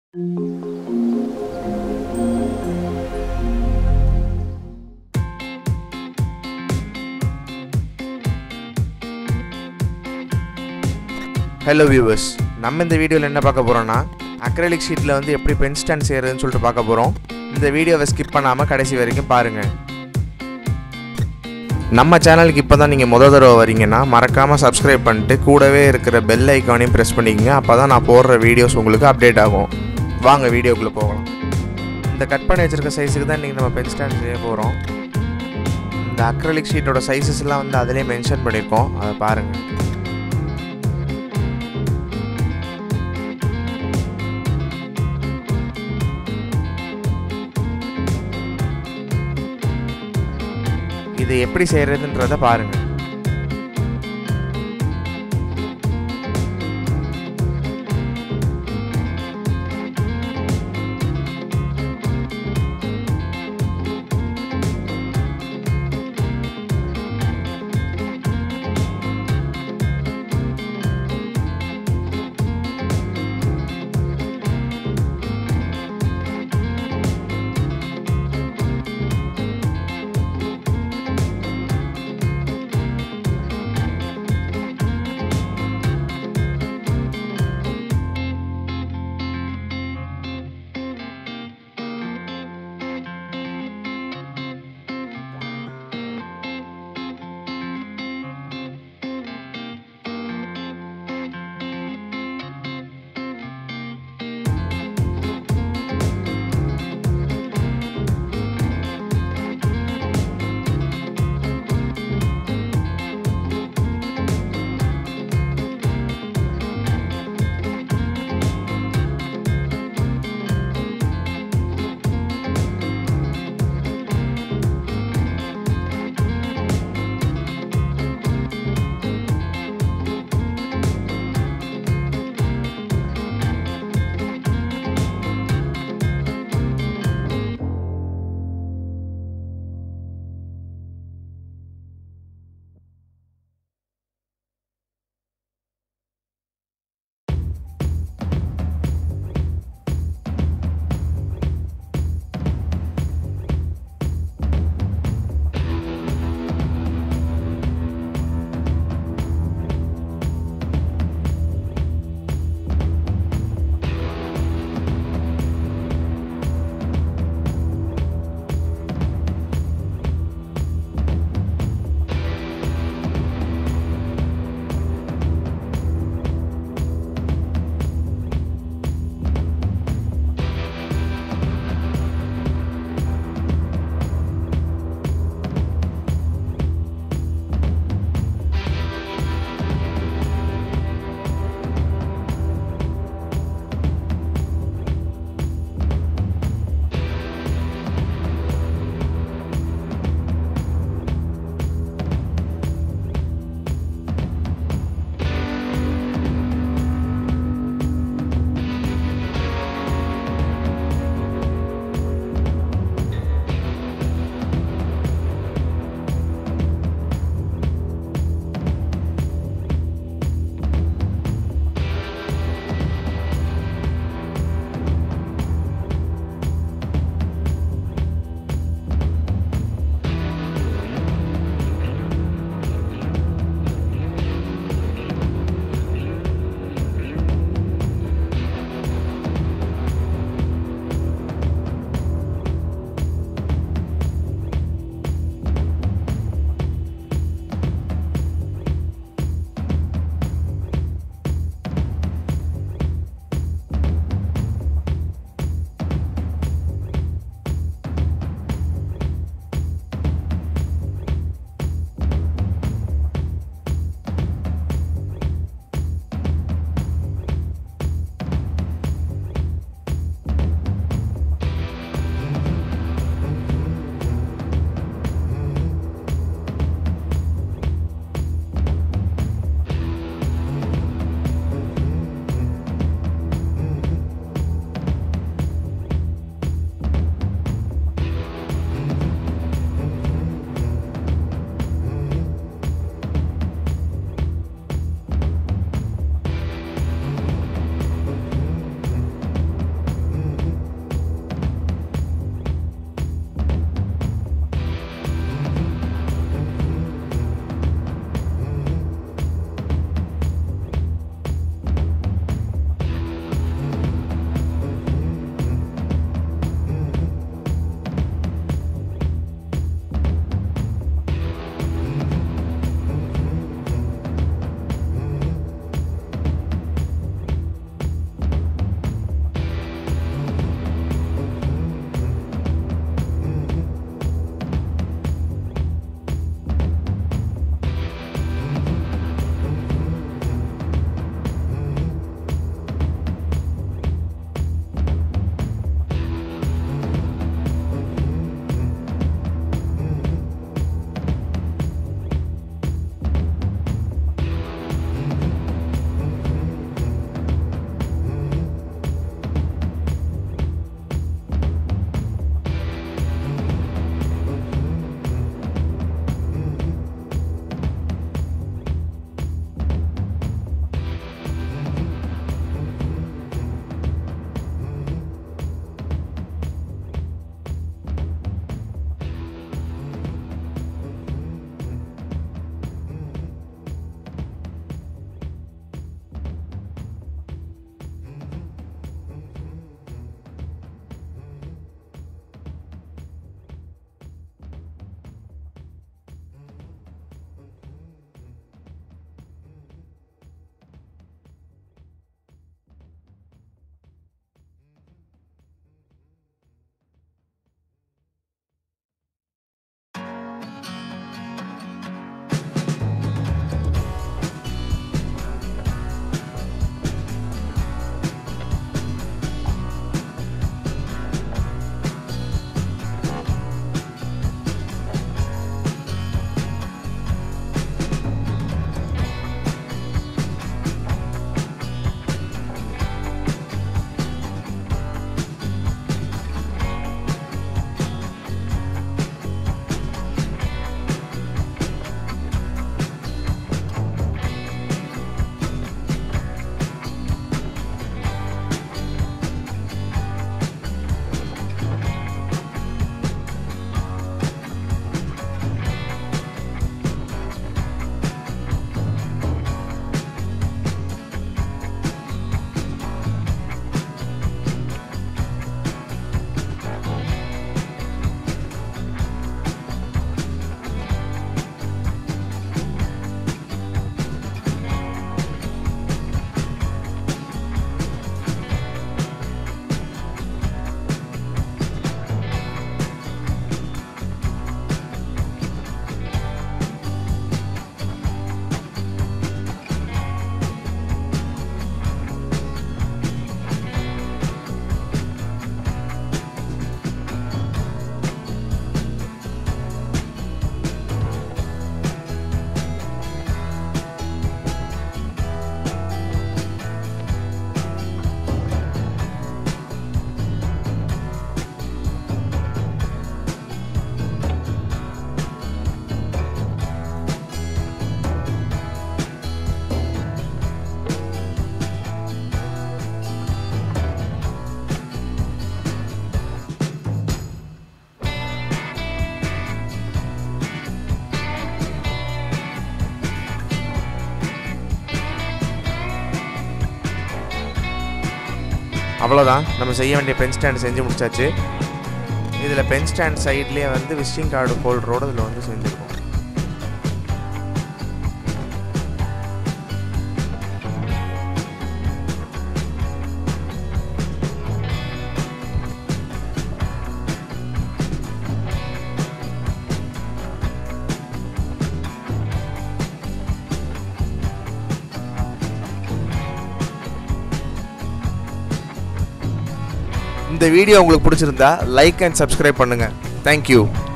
hello viewers நம்ம இந்த வீடியோவில் என்ன பார்க்க போகிறோம்னா அக்ரலிக் ஷீட்டில் வந்து எப்படி பென் ஸ்டாண்ட் செய்கிறதுன்னு சொல்லிட்டு பார்க்க போகிறோம் இந்த வீடியோவை ஸ்கிப் பண்ணாமல் கடைசி வரைக்கும் பாருங்கள் நம்ம சேனலுக்கு இப்போ தான் நீங்கள் முத தடவை வரீங்கன்னா மறக்காமல் சப்ஸ்கிரைப் பண்ணிட்டு கூடவே இருக்கிற பெல் ஐக்கானையும் ப்ரெஸ் பண்ணிக்கங்க அப்போ தான் நான் போடுற வீடியோஸ் உங்களுக்கு அப்டேட் ஆகும் வாங்க வீடியோக்குள்ளே போகலாம் இந்த கட் பண்ணி வச்சிருக்க சைஸுக்கு தான் இன்றைக்கி நம்ம பென் ஸ்டாண்ட் செய்ய போகிறோம் இந்த அக்ரலிக் ஷீட்டோட சைஸஸ் எல்லாம் வந்து அதிலே மென்ஷன் பண்ணியிருக்கோம் அதை பாருங்கள் இது எப்படி செய்கிறதுன்றத பாருங்கள் அவ்வளோதான் நம்ம செய்ய வேண்டிய பென் ஸ்டாண்ட் செஞ்சு முடிச்சாச்சு இதில் பென் ஸ்டாண்ட் சைட்லேயே வந்து விசிட்டிங் கார்டு ஹோல்டரோடு இதில் வந்து செஞ்சுருக்கோம் இந்த வீடியோ உங்களுக்கு பிடிச்சிருந்தா லைக் அண்ட் சப்ஸ்கிரைப் பண்ணுங்கள் தேங்க்யூ